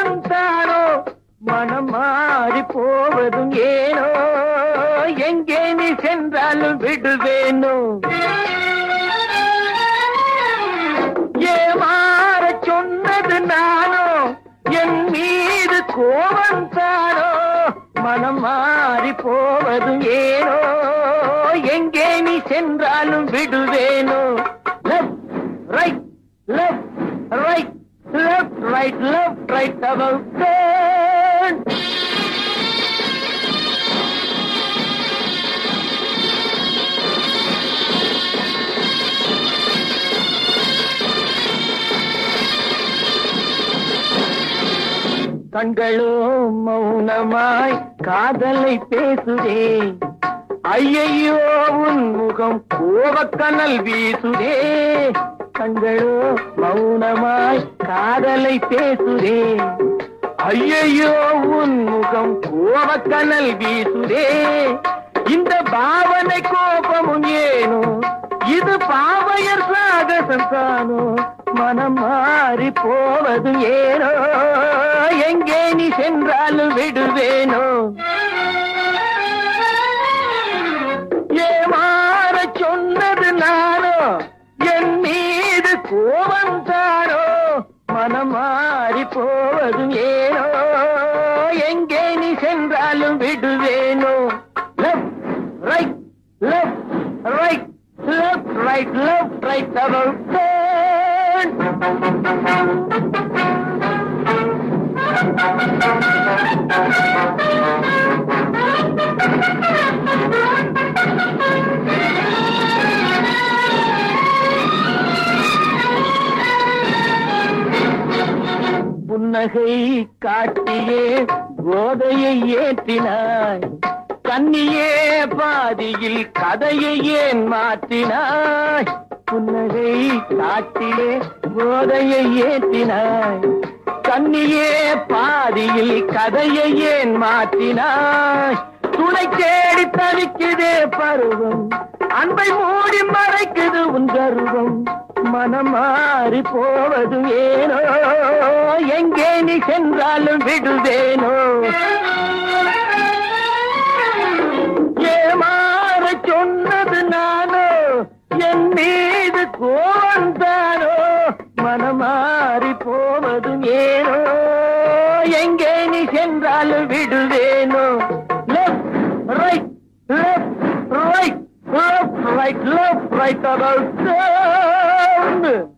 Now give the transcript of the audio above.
கோபம் தானோ மனம் மாறி போவதும் ஏனோ எங்கே நீ சென்றாலும் விடுவேனோ ஏமாற சொன்னது நானோ என் மீது கோபம் தானோ மனம் மாறி போவதும் ஏனோ எங்கே நீ சென்றாலும் விடுவேனோ left right left right left right left right about turn கண்களோ மௌனமாய் காதலை பேசுதே ஐயையோ உன் முகம் கோபக்கனல் வீசுதே கண்களோ மௌனமாய் காதலை பேசுதே ஐயையோ உன் முகம் கோபக்கனல் வீசுதே இந்த பாவனை கோபமும் ஏனோ இது பாவையர் சாகசம் தானோ மனம் மாறி போவது ஏனோ எங்கே நீ சென்றாலும் விடுவேனோ ஏமாற சொன்னது நானோ என் மீது கோபம் தானோ மனம் மாறி போவது ஏனோ எங்கே நீ சென்றாலும் விடுவேனோ left right left right left right left right about turn புன்னகை காட்டியே போதையை ஏற்றினாய் கண்ணியே பாதியில் கதையை ஏன் மாற்றினாய் புன்னகை காட்டிலே போதையை ஏற்றினாய் கண்ணியே பாதியில் கதையை ஏன் மாற்றினாய் துணை தேடி தவிக்குதே பருவம் அன்பை மூடி மறைக்குது உன் கருவம் மனம் மாறி போவது ஏனோ எங்கே நீ சென்றாலும் விடுவேனோ ஏமாற சொன்னது நானோ என் மீது கோவந்தானோ மனம் மாறி போவது ஏனோ எங்கே நீ சென்றாலும் விடுவேனோ left right left right left right left right about